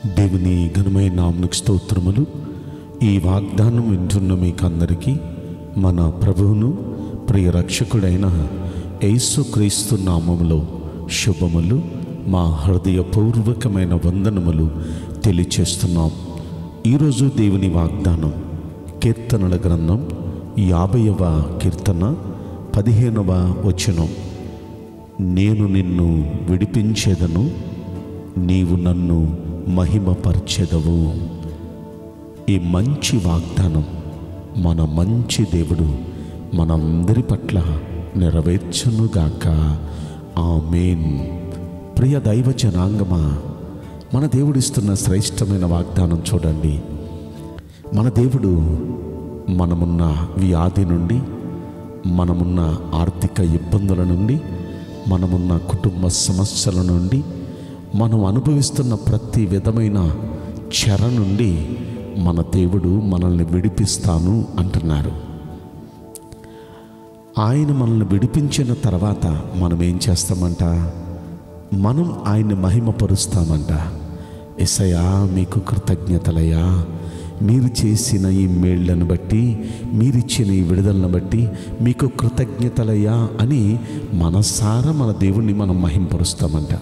దేవుని ఘనమైన నామకు స్తోత్రములు ఈ వాగ్దానం వింటున్న మీకందరికీ మన ప్రభువును ప్రియ రక్షకుడైన యేసుక్రీస్తు నామములో శుభములు మా హృదయపూర్వకమైన వందనములు తెలియచేస్తున్నాం ఈరోజు దేవుని వాగ్దానం కీర్తనల గ్రంథం యాభైవ కీర్తన పదిహేనవ వచనం నేను నిన్ను విడిపించేదను నీవు నన్ను మహిమపరచెదవు ఈ మంచి వాగ్దానం మన మంచి దేవుడు మనందరి పట్ల నెరవేర్చునుగాక ఆమెన్ ప్రియ దైవ జనాంగమా మన దేవుడిస్తున్న శ్రేష్టమైన వాగ్దానం చూడండి మన దేవుడు మనమున్న వ్యాధి నుండి మనమున్న ఆర్థిక ఇబ్బందుల నుండి మనమున్న కుటుంబ సమస్యల నుండి మనం అనుభవిస్తున్న ప్రతి విధమైన చెర నుండి మన దేవుడు మనల్ని విడిపిస్తాను అంటున్నారు ఆయన మనల్ని విడిపించిన తర్వాత మనం ఏం చేస్తామంట మనం ఆయన్ని మహిమపరుస్తామంట ఎసయా మీకు కృతజ్ఞతలయ్యా మీరు చేసిన ఈ మేళ్లను బట్టి మీరిచ్చిన ఈ విడుదలను బట్టి మీకు కృతజ్ఞతలయ్యా అని మనసారా మన దేవుణ్ణి మనం మహింపరుస్తామంట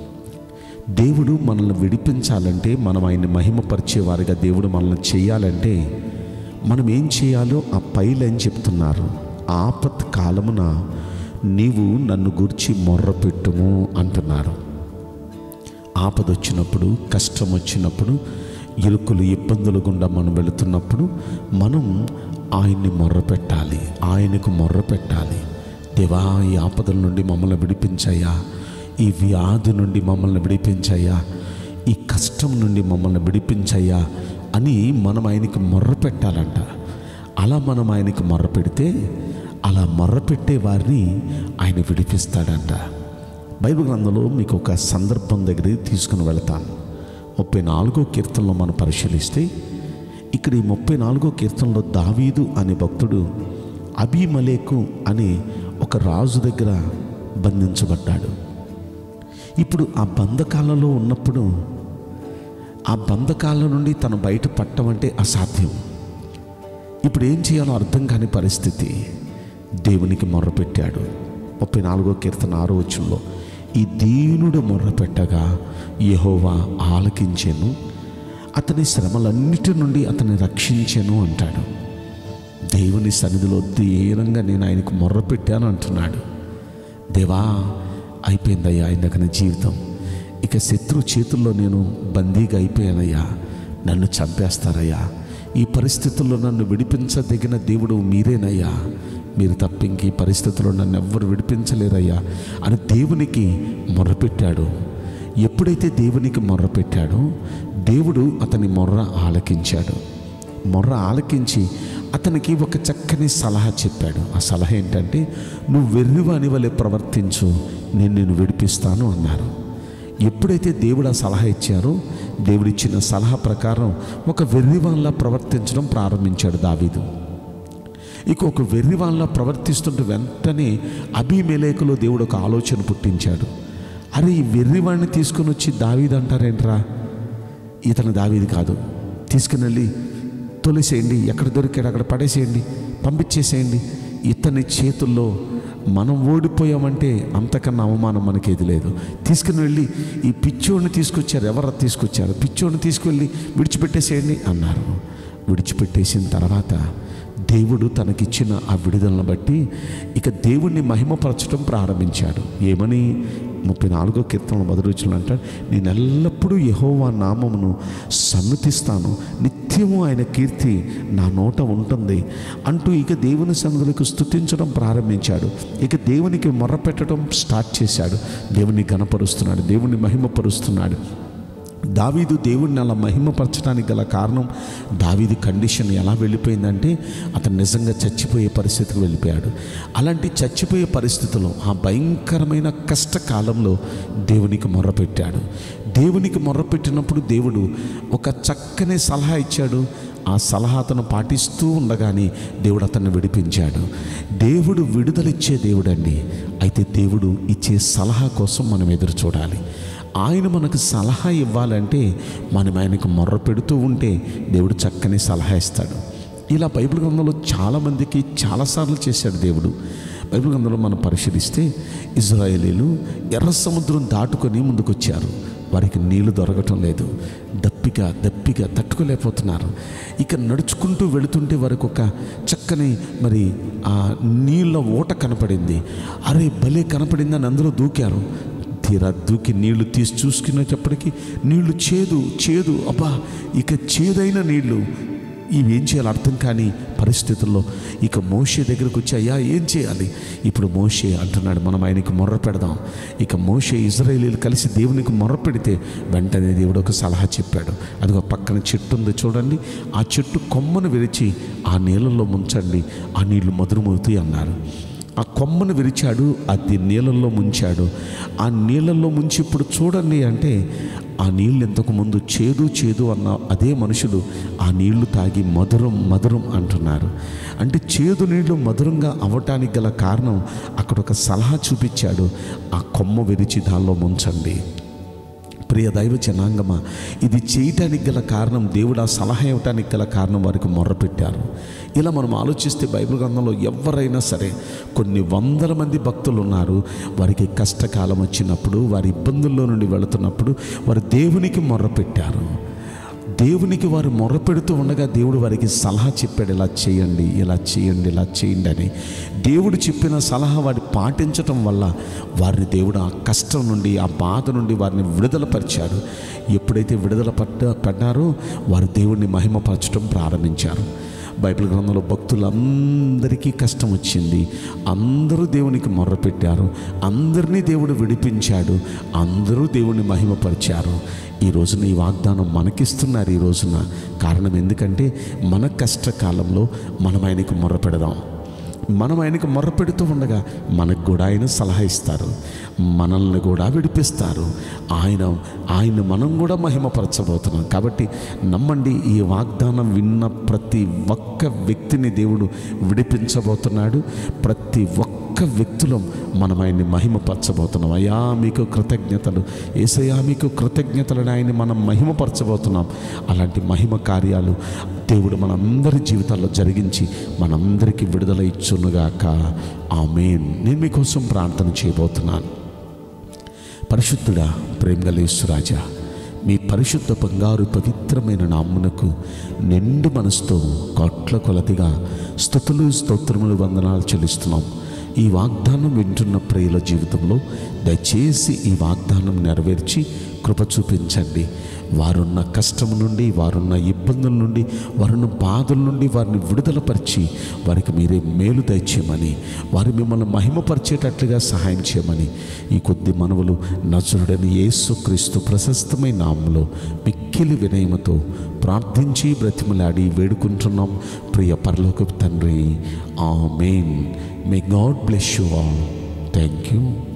దేవుడు మనల్ని విడిపించాలంటే మనం ఆయన్ని మహిమపరిచేవారిగా దేవుడు మనల్ని చేయాలంటే మనం ఏం చేయాలో ఆ పైలేం చెప్తున్నారు ఆపత్ కాలమున నీవు నన్ను గురించి మొర్రపెట్టుము అంటున్నారు ఆపద వచ్చినప్పుడు కష్టం వచ్చినప్పుడు ఇరుకులు ఇబ్బందుల గుండా మనం వెళుతున్నప్పుడు మనం ఆయన్ని మొర్రపెట్టాలి ఆయనకు మొర్రపెట్టాలి దేవా ఈ ఆపదల నుండి మమ్మల్ని విడిపించయ్యా ఈ వ్యాధి నుండి మమ్మల్ని విడిపించయ్యా ఈ కష్టం నుండి మమ్మల్ని విడిపించయ్యా అని మనం ఆయనకి మొర్ర పెట్టాలంట అలా మనం ఆయనకి మొర్ర పెడితే అలా మొర్ర పెట్టే వారిని ఆయన విడిపిస్తాడంట బైబిల్ గ్రంథంలో మీకు ఒక సందర్భం దగ్గరికి తీసుకుని వెళతాను ముప్పై నాలుగో కీర్తనలో మనం పరిశీలిస్తే ఇక్కడ ఈ ముప్పై నాలుగో కీర్తనలో దావీదు అనే భక్తుడు అభిమలేకు అనే ఒక రాజు దగ్గర బంధించబడ్డాడు ఇప్పుడు ఆ బంధకాలలో ఉన్నప్పుడు ఆ బంధకాల నుండి తను బయట పట్టడం అంటే అసాధ్యం ఇప్పుడు ఏం చేయాలో అర్థం కాని పరిస్థితి దేవునికి మొర్రపెట్టాడు ముప్పై నాలుగో కీర్తన ఆరో వచ్చంలో ఈ దీనుడు మొర్రపెట్టగా యెహోవా ఆలకించెను అతని శ్రమలన్నిటి నుండి అతన్ని రక్షించెను అంటాడు దేవుని సన్నిధిలో దీనంగా నేను ఆయనకు మొర్రపెట్టాను అంటున్నాడు దేవా అయిపోయిందయ్యా ఆయన దగ్గర జీవితం ఇక శత్రు చేతుల్లో నేను బందీగా అయిపోయానయ్యా నన్ను చంపేస్తారయ్యా ఈ పరిస్థితుల్లో నన్ను విడిపించదగిన దేవుడు మీరేనయ్యా మీరు తప్ప ఇంక ఈ పరిస్థితుల్లో నన్ను ఎవ్వరు విడిపించలేరయ్యా అని దేవునికి మొర్రపెట్టాడు ఎప్పుడైతే దేవునికి మొర్రపెట్టాడో దేవుడు అతని మొర్ర ఆలకించాడు మొర్ర ఆలకించి అతనికి ఒక చక్కని సలహా చెప్పాడు ఆ సలహా ఏంటంటే నువ్వు వెర్రివాని వలె ప్రవర్తించు నేను నిన్ను విడిపిస్తాను అన్నారు ఎప్పుడైతే దేవుడు ఆ సలహా ఇచ్చారో దేవుడిచ్చిన సలహా ప్రకారం ఒక వెర్రివాన్లా ప్రవర్తించడం ప్రారంభించాడు దావీదు ఇక ఒక వెర్రివాన్లా ప్రవర్తిస్తుంటే వెంటనే అభిమేలేకులో దేవుడు ఒక ఆలోచన పుట్టించాడు అరే ఈ వెర్రివాణ్ణి తీసుకుని వచ్చి దావీదు అంటారేంట్రా ఇతను దావీది కాదు తీసుకుని వెళ్ళి తొలిసేయండి ఎక్కడ దొరికాడు అక్కడ పడేసేయండి పంపించేసేయండి ఇతని చేతుల్లో మనం ఓడిపోయామంటే అంతకన్నా అవమానం మనకేది లేదు తీసుకుని వెళ్ళి ఈ పిచ్చోడిని తీసుకొచ్చారు ఎవరు తీసుకొచ్చారు పిచ్చోడిని తీసుకెళ్ళి విడిచిపెట్టేసేయండి అన్నారు విడిచిపెట్టేసిన తర్వాత దేవుడు తనకిచ్చిన ఆ విడుదలను బట్టి ఇక దేవుణ్ణి మహిమపరచడం ప్రారంభించాడు ఏమని ముప్పై నాలుగో కీర్తనలు మొదటి రోజులు అంటాడు నేను ఎల్లప్పుడూ యహోవా నామమును సన్నతిస్తాను నిత్యము ఆయన కీర్తి నా నోట ఉంటుంది అంటూ ఇక దేవుని సన్నిధులకు స్థుతించడం ప్రారంభించాడు ఇక దేవునికి మొర్రపెట్టడం స్టార్ట్ చేశాడు దేవుని గణపరుస్తున్నాడు దేవుని మహిమపరుస్తున్నాడు దావీదు దేవుడిని అలా మహిమపరచడానికి గల కారణం దావీది కండిషన్ ఎలా వెళ్ళిపోయిందంటే అతను నిజంగా చచ్చిపోయే పరిస్థితికి వెళ్ళిపోయాడు అలాంటి చచ్చిపోయే పరిస్థితుల్లో ఆ భయంకరమైన కష్టకాలంలో దేవునికి మొర్రపెట్టాడు దేవునికి మొర్రపెట్టినప్పుడు దేవుడు ఒక చక్కని సలహా ఇచ్చాడు ఆ సలహా అతను పాటిస్తూ ఉండగానే దేవుడు అతన్ని విడిపించాడు దేవుడు విడుదలిచ్చే దేవుడండి అయితే దేవుడు ఇచ్చే సలహా కోసం మనం ఎదురు చూడాలి ఆయన మనకు సలహా ఇవ్వాలంటే మనం ఆయనకు మొర్ర పెడుతూ ఉంటే దేవుడు చక్కని సలహా ఇస్తాడు ఇలా బైబిల్ గ్రంథంలో చాలామందికి చాలాసార్లు చేశాడు దేవుడు బైబిల్ గ్రంథంలో మనం పరిశీలిస్తే ఇజ్రాయేలీలు ఎర్ర సముద్రం దాటుకొని ముందుకొచ్చారు వారికి నీళ్లు దొరకటం లేదు దప్పిక దప్పిక తట్టుకోలేకపోతున్నారు ఇక నడుచుకుంటూ వెళుతుంటే వారికి ఒక చక్కని మరి ఆ నీళ్ళ ఓట కనపడింది అరే భలే కనపడిందని అందరూ దూకారు తీరా దూకి నీళ్లు తీసి చూసుకునేటప్పటికి నీళ్లు చేదు చేదు అబ్బా ఇక చేదైన నీళ్లు ఇవి ఏం చేయాలి అర్థం కాని పరిస్థితుల్లో ఇక మోషే దగ్గరకు వచ్చి అయ్యా ఏం చేయాలి ఇప్పుడు మోషే అంటున్నాడు మనం ఆయనకి మొర్ర పెడదాం ఇక మోషే ఇజ్రాయేలీలు కలిసి దేవునికి మొర్ర పెడితే వెంటనే దేవుడు ఒక సలహా చెప్పాడు అదిగో పక్కన చెట్టు ఉంది చూడండి ఆ చెట్టు కొమ్మను విరిచి ఆ నీళ్ళల్లో ముంచండి ఆ నీళ్లు మధురమవుతాయి అన్నారు ఆ కొమ్మను విరిచాడు అది నీళ్ళల్లో ముంచాడు ఆ నీళ్ళల్లో ముంచి ఇప్పుడు చూడండి అంటే ఆ నీళ్ళు ఇంతకు ముందు చేదు చేదు అన్న అదే మనుషులు ఆ నీళ్లు తాగి మధురం మధురం అంటున్నారు అంటే చేదు నీళ్లు మధురంగా అవ్వటానికి గల కారణం అక్కడ ఒక సలహా చూపించాడు ఆ కొమ్మ విరిచి దానిలో ముంచండి ప్రియ దైవ జనాంగమా ఇది చేయటానికి గల కారణం దేవుడు ఆ సలహా ఇవ్వటానికి గల కారణం వారికి మొర్రపెట్టారు ఇలా మనం ఆలోచిస్తే బైబిల్ గ్రంథంలో ఎవరైనా సరే కొన్ని వందల మంది భక్తులు ఉన్నారు వారికి కష్టకాలం వచ్చినప్పుడు వారి ఇబ్బందుల్లో నుండి వెళుతున్నప్పుడు వారు దేవునికి మొర్రపెట్టారు దేవునికి వారు మొర్రపెడుతూ ఉండగా దేవుడు వారికి సలహా చెప్పాడు ఇలా చేయండి ఇలా చేయండి ఇలా చేయండి అని దేవుడు చెప్పిన సలహా వారి పాటించటం వల్ల వారిని దేవుడు ఆ కష్టం నుండి ఆ బాధ నుండి వారిని విడుదలపరిచాడు ఎప్పుడైతే విడుదల పడ్డ పడ్డారో వారు దేవుడిని మహిమపరచడం ప్రారంభించారు బైబిల్ గ్రంథంలో భక్తులందరికీ కష్టం వచ్చింది అందరూ దేవునికి మొర్రపెట్టారు అందరినీ దేవుడు విడిపించాడు అందరూ దేవుని మహిమపరిచారు ఈ రోజున ఈ వాగ్దానం మనకిస్తున్నారు ఈ రోజున కారణం ఎందుకంటే మన కష్టకాలంలో మనం ఆయనకు మొర్రపెడదాం మనం ఆయనకు మొర్రపెడుతూ ఉండగా మనకు కూడా ఆయన సలహా ఇస్తారు మనల్ని కూడా విడిపిస్తారు ఆయన ఆయన మనం కూడా మహిమపరచబోతున్నాం కాబట్టి నమ్మండి ఈ వాగ్దానం విన్న ప్రతి ఒక్క వ్యక్తిని దేవుడు విడిపించబోతున్నాడు ప్రతి ఒక్క వ్యక్తులు మనం ఆయన్ని మహిమపరచబోతున్నాం అయ్యా మీకు కృతజ్ఞతలు ఏసయ్యా మీకు కృతజ్ఞతలను ఆయన్ని మనం మహిమపరచబోతున్నాం అలాంటి మహిమ కార్యాలు దేవుడు మనందరి జీవితాల్లో జరిగించి మనందరికీ విడుదల ఇచ్చునుగాక ఆమెన్ నేను మీకోసం ప్రార్థన చేయబోతున్నాను పరిశుద్ధుడా ప్రేమగలేశ్వరాజా మీ పరిశుద్ధ బంగారు పవిత్రమైన నామ్మునకు నిండు మనసుతో కోట్ల కొలదిగా స్థుతులు స్తోత్రములు వందనాలు చెల్లిస్తున్నాం ఈ వాగ్దానం వింటున్న ప్రియుల జీవితంలో దయచేసి ఈ వాగ్దానం నెరవేర్చి కృప చూపించండి వారున్న కష్టం నుండి వారున్న ఇబ్బందుల నుండి వారున్న బాధల నుండి వారిని విడుదలపరిచి వారికి మీరే మేలు దయచేయమని వారు మిమ్మల్ని మహిమపరిచేటట్లుగా సహాయం చేయమని ఈ కొద్ది మనవులు నజరుడని యేసుక్రీస్తు ప్రశస్తమైన నామంలో మిక్కిలి వినయమతో ప్రార్థించి బ్రతిమలాడి వేడుకుంటున్నాం ప్రియ పరలోక తండ్రి amen may God bless you all thank you